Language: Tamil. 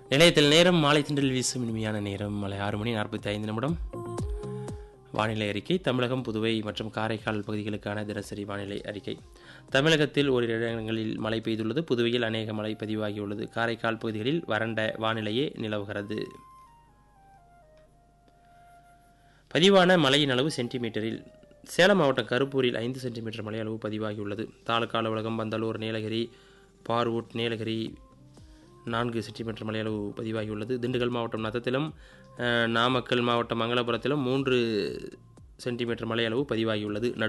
நிலையத்தில் நேரம் மாலை திண்டல் வீசும் இனிமையான நேரம் மாலை ஆறு மணி நாற்பத்தி ஐந்து நிமிடம் வானிலை அறிக்கை தமிழகம் புதுவை மற்றும் காரைக்கால் பகுதிகளுக்கான தினசரி வானிலை அறிக்கை தமிழகத்தில் ஓரிரு இடங்களில் மழை பெய்துள்ளது புதுவையில் அநேக மழை பதிவாகியுள்ளது காரைக்கால் பகுதிகளில் வறண்ட வானிலையே நிலவுகிறது பதிவான மழையின் அளவு சென்டிமீட்டரில் சேலம் மாவட்டம் கருப்பூரில் ஐந்து சென்டிமீட்டர் மழை அளவு பதிவாகியுள்ளது தாலுக்கா அலுவலகம் பந்தலூர் நீலகிரி பார்வூட் நீலகிரி நான்கு சென்டிமீட்டர் மழை அளவு பதிவாகியுள்ளது திண்டுக்கல் மாவட்டம் நத்தத்திலும் அஹ், நாமக்கல் மாவட்டம் மங்களபுரத்திலும் மூன்று சென்டிமீட்டர் மழை அளவு பதிவாகியுள்ளது